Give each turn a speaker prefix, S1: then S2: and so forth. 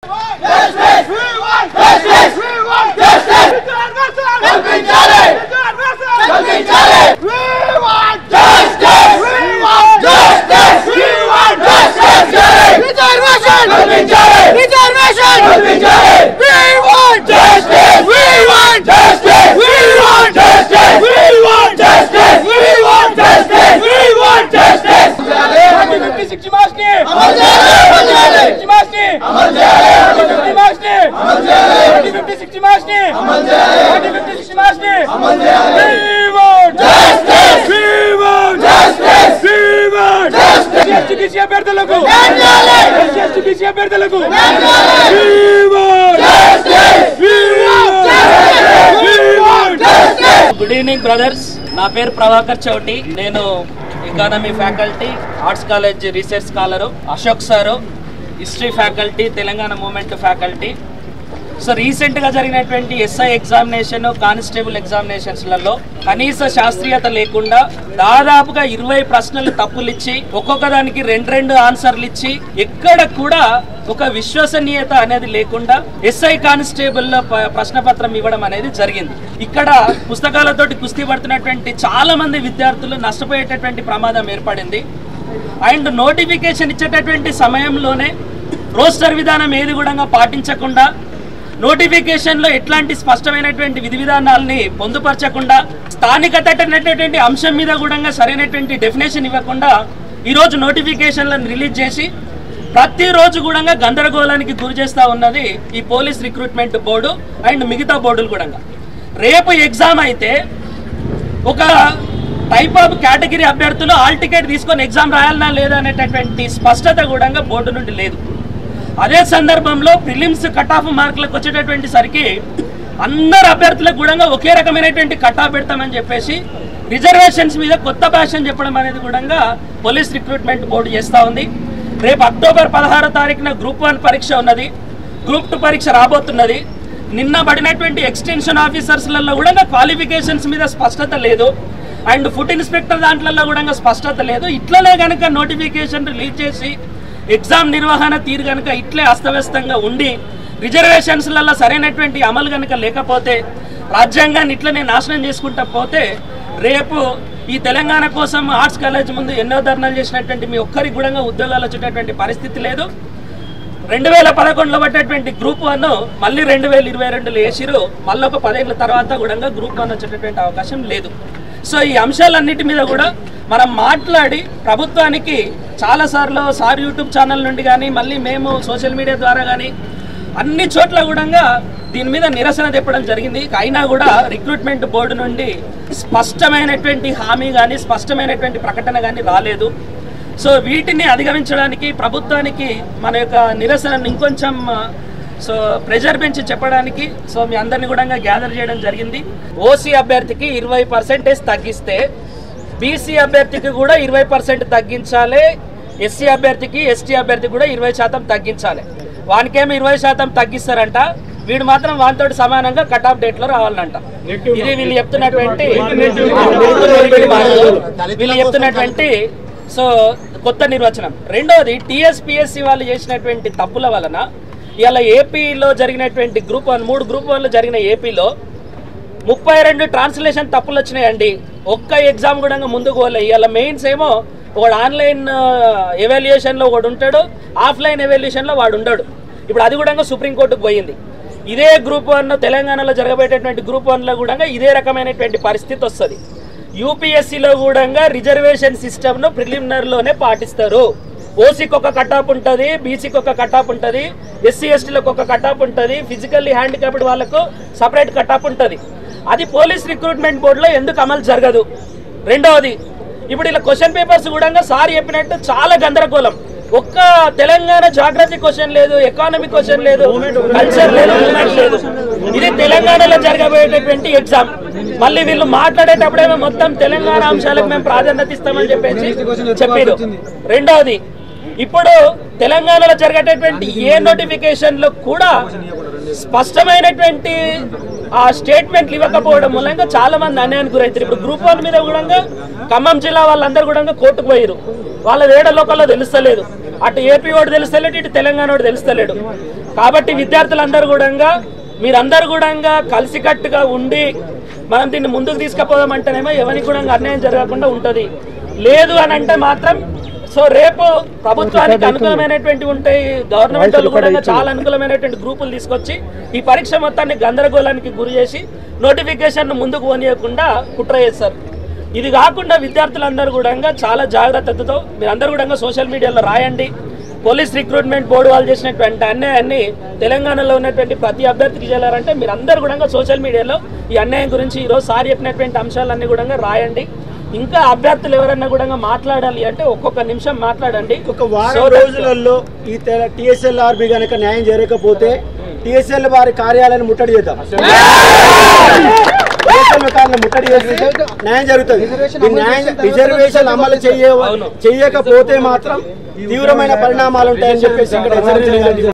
S1: అభ్యర్థులకు ఎస్సీ అభ్యర్థులకు
S2: good evening brothers నా పేరు ప్రభాకర్ చౌటి నేను economy faculty arts college research scholar Ashok sir history faculty Telangana movement faculty so రీసెంట్గా జరిగినటువంటి ఎస్ఐ ఎగ్జామినేషన్ కానిస్టేబుల్ ఎగ్జామినేషన్స్లలో కనీస శాస్త్రీయత లేకుండా దాదాపుగా ఇరవై ప్రశ్నలు తప్పులు ఇచ్చి ఒక్కొక్క దానికి రెండు రెండు ఆన్సర్లు ఇచ్చి ఎక్కడ కూడా ఒక విశ్వసనీయత అనేది లేకుండా ఎస్ఐ కానిస్టేబుల్ ప్రశ్న పత్రం ఇవ్వడం అనేది జరిగింది ఇక్కడ పుస్తకాలతోటి కుస్తీ పడుతున్నటువంటి చాలా మంది విద్యార్థులు నష్టపోయేటటువంటి ప్రమాదం ఏర్పడింది అండ్ నోటిఫికేషన్ ఇచ్చేటటువంటి సమయంలోనే రోస్టర్ విధానం ఏది కూడా పాటించకుండా నోటిఫికేషన్లో ఎట్లాంటి స్పష్టమైనటువంటి విధి విధానాలని పొందుపరచకుండా స్థానికత అనేటటువంటి అంశం మీద కూడా సరైనటువంటి డెఫినేషన్ ఇవ్వకుండా ఈరోజు నోటిఫికేషన్లను రిలీజ్ చేసి ప్రతిరోజు కూడా గందరగోళానికి గురి చేస్తూ ఉన్నది ఈ పోలీస్ రిక్రూట్మెంట్ బోర్డు అండ్ మిగతా బోర్డులు కూడా రేపు ఎగ్జామ్ అయితే ఒక టైప్ ఆఫ్ కేటగిరీ అభ్యర్థులు ఆల్ టికెట్ తీసుకొని ఎగ్జామ్ రాయాలనా లేదా అనేటటువంటి స్పష్టత కూడా బోర్డు నుండి లేదు అదే సందర్భంలో ప్రిలిమ్స్ కట్ ఆఫ్ మార్కులకు వచ్చేటటువంటి సరికి అందరు అభ్యర్థులకు కూడా ఒకే రకమైనటువంటి కట్ ఆఫ్ పెడతామని చెప్పేసి రిజర్వేషన్స్ మీద కొత్త భాషను చెప్పడం అనేది కూడా పోలీస్ రిక్రూట్మెంట్ బోర్డు చేస్తూ ఉంది రేపు అక్టోబర్ పదహారో తారీఖున గ్రూప్ వన్ పరీక్ష ఉన్నది గ్రూప్ టూ పరీక్ష రాబోతున్నది నిన్న పడినటువంటి ఎక్స్టెన్షన్ ఆఫీసర్స్లలో కూడా క్వాలిఫికేషన్స్ మీద స్పష్టత లేదు అండ్ ఫుడ్ ఇన్స్పెక్టర్ దాంట్లలో కూడా స్పష్టత లేదు ఇట్లనే కనుక నోటిఫికేషన్ రిలీజ్ చేసి ఎగ్జామ్ నిర్వహణ తీరు కనుక ఇట్లే అస్తవ్యస్తంగా ఉండి రిజర్వేషన్స్లలో సరైనటువంటి అమలు కనుక లేకపోతే రాజ్యాంగాన్ని ఇట్లనే నాశనం చేసుకుంటా పోతే రేపు ఈ తెలంగాణ కోసం ఆర్ట్స్ కాలేజ్ ముందు ఎన్నో ధర్నాలు చేసినటువంటి మీ ఒక్కరికి కూడా ఉద్యోగాలు వచ్చేటటువంటి పరిస్థితి లేదు రెండు వేల పదకొండులో పట్టేటువంటి గ్రూప్ వన్ మళ్ళీ రెండు వేల ఇరవై రెండులో వేసిరు మళ్ళీ ఒక పదేళ్ల తర్వాత కూడా గ్రూప్ వన్ వచ్చేటటువంటి అవకాశం లేదు సో ఈ అంశాలన్నిటి మీద కూడా మనం మాట్లాడి ప్రభుత్వానికి చాలాసార్లు సార్ యూట్యూబ్ ఛానల్ నుండి కానీ మళ్ళీ మేము సోషల్ మీడియా ద్వారా కానీ అన్ని చోట్ల కూడా దీని మీద నిరసన తెప్పడం జరిగింది అయినా కూడా రిక్రూట్మెంట్ బోర్డు నుండి స్పష్టమైనటువంటి హామీ కానీ స్పష్టమైనటువంటి ప్రకటన కానీ రాలేదు సో వీటిని అధిగమించడానికి ప్రభుత్వానికి మన యొక్క నిరసనను ఇంకొంచెం సో ప్రెజర్ పెంచి చెప్పడానికి సో మీ అందరిని కూడా గ్యాదర్ చేయడం జరిగింది ఓసీ అభ్యర్థికి ఇరవై పర్సెంటేజ్ తగ్గిస్తే బీసీ అభ్యర్థికి కూడా ఇరవై పర్సెంట్ తగ్గించాలి ఎస్సీ అభ్యర్థికి ఎస్టీ అభ్యర్థికి కూడా ఇరవై శాతం తగ్గించాలి వానికేమో ఇరవై శాతం తగ్గిస్తారంట వీడు మాత్రం వానితోటి సమానంగా కట్ ఆఫ్ డేట్ లో రావాలంట ఇది వీళ్ళు చెప్తున్నటువంటి వీళ్ళు చెప్తున్నటువంటి సో కొత్త నిర్వచనం రెండోది టీఎస్పిఎస్సి వాళ్ళు చేసినటువంటి తప్పుల వలన ఇవాళ ఏపీలో జరిగినటువంటి గ్రూప్ వన్ మూడు గ్రూప్ వన్లు జరిగిన ఏపీలో ముప్పై రెండు ట్రాన్స్లేషన్ తప్పులు వచ్చినాయండి ఒక్క ఎగ్జామ్ కూడా ముందుకు పోలే ఇవాళ మెయిన్స్ ఏమో ఒకడు ఆన్లైన్ ఎవాల్యుయేషన్లో ఒకడు ఉంటాడు ఆఫ్లైన్ ఎవాల్యుయేషన్లో వాడు ఉండడు ఇప్పుడు అది కూడా సుప్రీంకోర్టుకు పోయింది ఇదే గ్రూప్ వన్ తెలంగాణలో జరగబోయేటటువంటి గ్రూప్ వన్లో కూడా ఇదే రకమైనటువంటి పరిస్థితి వస్తుంది యూపీఎస్సీలో కూడా రిజర్వేషన్ సిస్టమ్ను ప్రిలిమినరీలోనే పాటిస్తారు ఓసీకి ఒక కటాప్ ఉంటుంది బీసీకి ఒక కటాప్ ఉంటుంది ఎస్సీ ఎస్టీలకు ఒక కటాప్ ఉంటుంది ఫిజికల్లీ హ్యాండిక్యాప్డ్ వాళ్ళకు సపరేట్ కటాప్ ఉంటుంది అది పోలీస్ రిక్రూట్మెంట్ బోర్డులో ఎందుకు అమలు జరగదు రెండవది ఇప్పుడు ఇలా క్వశ్చన్ పేపర్స్ కూడా సార్ చెప్పినట్టు చాలా గందరగోళం ఒక్క తెలంగాణ జాగ్రఫీ క్వశ్చన్ లేదు ఎకానమీ క్వశ్చన్ లేదు కల్చర్ లేదు movement లేదు ఇది తెలంగాణలో జరగబోయేటటువంటి ఎగ్జామ్ మళ్ళీ వీళ్ళు మాట్లాడేటప్పుడేమో మొత్తం తెలంగాణ అంశాలకు మేము ప్రాధాన్యత ఇస్తామని చెప్పేసి చెప్పారు రెండవది ఇప్పుడు తెలంగాణలో జరిగేటటువంటి ఏ నోటిఫికేషన్ లో కూడా స్పష్టమైనటువంటి ఆ స్టేట్మెంట్లు ఇవ్వకపోవడం మూలంగా చాలా మంది అన్యాయానికి గురవుతారు ఇప్పుడు గ్రూప్ వన్ మీద కూడా ఖమ్మం జిల్లా వాళ్ళందరూ కూడా కోర్టుకు పోయారు వాళ్ళ వేడ లోకల్లో తెలుస్తలేదు అటు ఏపీ వాడు తెలుస్తలేడు ఇటు తెలంగాణ వాడు తెలుస్తలేడు కాబట్టి విద్యార్థులందరూ కూడా మీరందరూ కూడా కలిసికట్టుగా ఉండి మనం దీన్ని ముందుకు తీసుకుపోదామంటేనేమో ఎవరికి కూడా అన్యాయం జరగకుండా ఉంటుంది లేదు అని అంటే మాత్రం సో రేపు ప్రభుత్వానికి అనుకూలమైనటువంటి ఉంటాయి గవర్నమెంట్ వాళ్ళు కూడా చాలా అనుకూలమైనటువంటి గ్రూపులు తీసుకొచ్చి ఈ పరీక్ష మొత్తాన్ని గందరగోళానికి గురి చేసి నోటిఫికేషన్ ముందుకు పోనీయకుండా కుట్ర చేస్తారు ఇది కాకుండా విద్యార్థులందరూ కూడా చాలా జాగ్రత్తతో మీరందరూ కూడా సోషల్ మీడియాలో రాయండి పోలీస్ రిక్రూట్మెంట్ బోర్డు వాళ్ళు చేసినటువంటి అన్యాయాన్ని తెలంగాణలో ఉన్నటువంటి ప్రతి అభ్యర్థికి చేయాలంటే మీరు అందరు కూడా సోషల్ మీడియాలో ఈ అన్యాయం గురించి ఈరోజు సార్ చెప్పినటువంటి అంశాలన్నీ కూడా రాయండి ఇంకా అభ్యర్థులు ఎవరన్నా కూడా మాట్లాడాలి అంటే ఒక్కొక్క నిమిషం మాట్లాడండి
S3: ఒక వారం
S2: So that-
S3: రోజులలో ఈ టిఎస్ఎల్ఆర్బి గనక న్యాయం జరగకపోతే టిఎస్ఎల్ వారి కార్యాలయాన్ని ముట్టడి చేద్దాం టిఎస్ఎల్ కార్యాలయం ముట్టడి చేస్తే న్యాయం జరుగుతుంది ఈ న్యాయం రిజర్వేషన్ అమలు చేయ
S2: అవును.
S3: చేయకపోతే మాత్రం తీవ్రమైన పరిణామాలు ఉంటాయని చెప్పేసి ఇక్కడ హెచ్చరించడం జరిగింది.